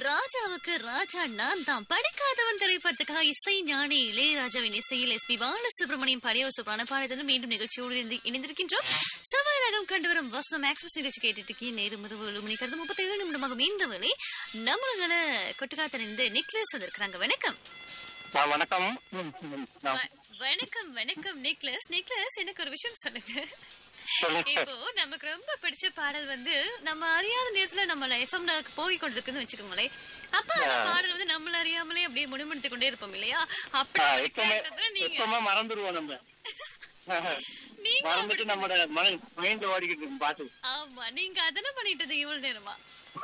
ராஜாவுக்கு ராஜா நான் தான் படிக்காதவன் திரைப்படத்துக்காக இசை ஞானி இளையராஜாவின் இசையில் எஸ் பி பாலசுப்ரமணியம் பாடிய ஒரு சூப்பரான பாடத்துடன் மீண்டும் நிகழ்ச்சியோடு இணைந்து- இணைந்திருக்கின்றோம் செவ்வாய் ரகம் கண்டு வரும் வசனம் எக்ஸ்பிரஸ் நிகழ்ச்சி கேட்டுட்டு இருக்கீங்க நேரம் இரவு ஏழு மணி கடந்து முப்பத்தி ஏழு நிமிடமாகும் இந்த வேலை நம்மளுகளை கொட்டுக்காத்தன் இந்த நிக்லஸ் வந்திருக்கிறாங்க வணக்கம் ஆ, வணக்கம் ம், ம், ஆ, வ- வணக்கம் வணக்கம் நிக்லஸ் நிக்லஸ் எனக்கு ஒரு விஷயம் சொல்லுங்க சொல்லுங்க. இப்போ நமக்கு ரொம்ப பிடிச்ச பாடல் வந்து நம்ம அறியாத நேரத்துல நம்ம எஃப்எம்ல போய் கொண்டிருக்குன்னு வச்சுக்கோங்களேன் அப்ப அந்த பாடல் வந்து நம்மள அறியாமலே அப்படியே முணுமுணுத்து கொண்டே இருப்போம் இல்லையா அப்படி ஆ, ஒரு எப்பவுமே கேட்டதுல நீங்க எப்பவுமே மறந்துடுவோம் நம்ம நீங்க மறந்துட்டு நம்மளோட மைண்ட் ஓடிக்கிட்டு இருக்கும் பாட்டு ஆமா நீங்க அதெல்லாம் பண்ணிட்டது இவ்வளவு நேரமா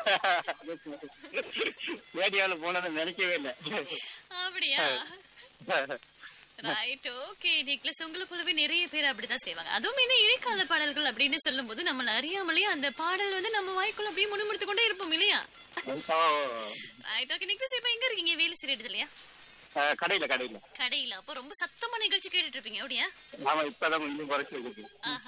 ரேடியோல போனதை நினைக்கவே இல்லை அப்படியா ரைட் ஓகே நிக்லஸ் உங்களை போலவே நிறைய பேர் அப்படிதான் செய்வாங்க அதுவும் இந்த இடைக்கால பாடல்கள் அப்படின்னு சொல்லும்போது நம்மள அறியாமலே அந்த பாடல் வந்து நம்ம வாய்க்குள்ள அப்படியே முணுமுணுத்து கொண்டே இருப்போம் இல்லையா ஓ, ரைட் ஓகே நிக்லஸ் இப்ப எங்க இருக்கீங்க வேலை செய்யறது இல்லையா ஆ, கடையில கடையில கடையில அப்போ ரொம்ப சத்தமா நிகழ்ச்சி கேட்டுட்டு இருப்பீங்க அப்படியா ஆமா இப்பதான் இன்னும் குறைச்சி இருக்கு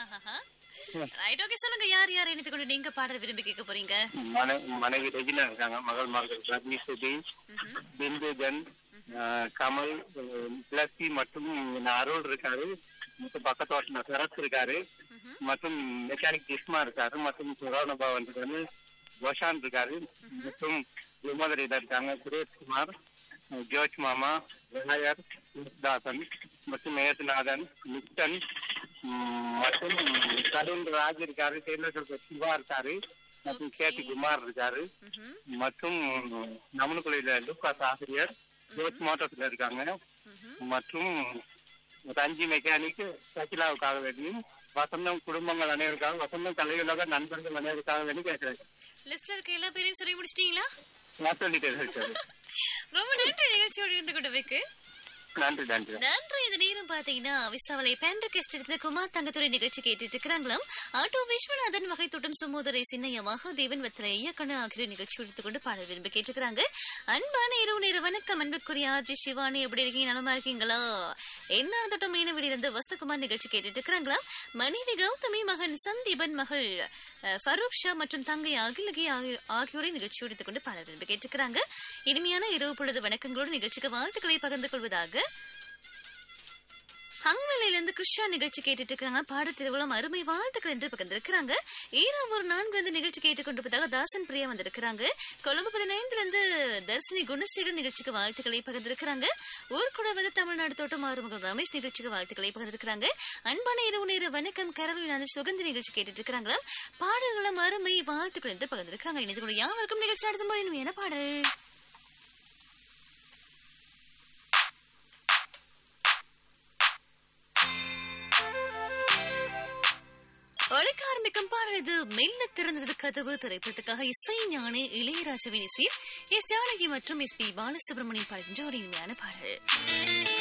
ரைட் ஓகே சொல்லுங்க யார் யார் இணைத்து கொண்டு நீங்க பாடல் விரும்பி கேட்க போறீங்க மனை மனைவி ரெஜினா இருக்காங்க மகள் மகள் ரவி சுதி பிந்துஜன் ஆ, கமல் பிளஸ்சி மற்றும் அருள் இருக்காரு மற்றும் பக்கத்தோட்ட சரத் இருக்காரு மற்றும் மெக்கானிக் ஜிஸ்மா இருக்காரு மற்றும் சுரான பவன் இருக்காரு கோஷான் இருக்காரு மற்றும் விமோதரியில இருக்காங்க சுரேஷ்குமார் ஜோஷ் மாமா விநாயகர் தாசன் மற்றும் மேகநாதன் நிக்டன் ம், மற்றும் கருண் ராஜ் இருக்காரு டெய்லர் சிவா இருக்காரு மற்றும் கேபி குமார் இருக்காரு மற்றும் நமனுக்குள்ள லூகாஸ் ஆசிரியர் ஜோத் மோட்டர்ஸ்ல இருக்காங்க மற்றும் ரஞ்சி மெக்கானிக் சகிலாவுக்காக வேண்டியும் வசந்தம் குடும்பங்கள் அனைவருக்காக வசந்தம் தலைவர்களாக நண்பர்கள் அனைவருக்காக வேண்டி கேட்கிறேன் லிஸ்ட்ல இருக்க எல்லா பேரையும் சொல்லி முடிச்சிட்டீங்களா நான் சொல்லிட்டேன் சார் ரொம்ப நன்றி நிகழ்ச்சியோடு இருந்து கொண்டு வைக்கு நன்றி நன்றி நன்றி இந்த நேரம் பாத்தீங்கன்னா விசாவளை பேண்டர் கெஸ்ட் எடுத்த குமார் தங்கத்துறை நிகழ்ச்சி கேட்டுட்டு இருக்கிறாங்களாம் ஆட்டோ விஸ்வநாதன் வகை தொட்டும் சுமோதரை சின்னைய மகாதேவன் வத்திர ஐயக்கண்ணு ஆகியோர் நிகழ்ச்சி எடுத்துக்கொண்டு பாடல் விரும்பி கேட்டுக்கிறாங்க அன்பான இரவு நேர வணக்கம் அன்புக்குரிய ஆர்ஜி சிவானி எப்படி இருக்கீங்க நலமா இருக்கீங்களா என்ன தொட்டம் மீனவெளியிலிருந்து வசந்தகுமார் நிகழ்ச்சி கேட்டுட்டு இருக்கிறாங்களாம் மனைவி கௌதமி மகன் சந்தீபன் மகள் அஹ், ஃபரூக் ஷா மற்றும் தங்கை அகிலகி ஆகிய- ஆகியோரை நிகழ்ச்சி எடுத்துக்கொண்டு பாடல் விரும்பி கேட்டுக்கிறாங்க இனிமையான இரவு பொழுது வணக்கங்களோடு நிகழ்ச்சிக்கு வாழ்த்துக்களை பகிர்ந்து கொள்வதாக ஹங்மலையிலிருந்து கிருஷ்ணா நிகழ்ச்சி கேட்டுட்டு இருக்காங்க பாட திருவிழம் அருமை வாழ்த்துக்கள் என்று பகிர்ந்திருக்கிறாங்க ஈராவூர் நான்கு வந்து நிகழ்ச்சி கேட்டுக்கொண்டிருப்பதாக தாசன் பிரியா வந்திருக்கிறாங்க கொழும்பு பதினைந்துல இருந்து தர்சினி குணசேகர் நிகழ்ச்சிக்கு வாழ்த்துக்களை பகிர்ந்திருக்கிறாங்க ஊர்குட வந்து தமிழ்நாடு தோட்டம் ஆறுமுகம் ரமேஷ் நிகழ்ச்சிக்கு வாழ்த்துக்களை பகிர்ந்திருக்கிறாங்க அன்பான இரவு நேர வணக்கம் கரவிலான சுகந்தி நிகழ்ச்சி கேட்டுட்டு இருக்கிறாங்களா பாடல்களும் அருமை வாழ்த்துக்கள் என்று பகிர்ந்திருக்கிறாங்க இணைந்து கொண்டு யாருக்கும் நிகழ்ச்சி நடத்தும் போது இனிமையான பாடல் ஒழிக்க ஆரம்பிக்கும் பாடல் இது மெல்ல திறந்தது கதவு திரைப்படத்துக்காக இசை ஞானி இளையராஜாவின் இசை எஸ் ஜானகி மற்றும் எஸ் பி பாலசுப்ரமணியம் பாடுகின்ற ஒரு இனிமையான பாடல்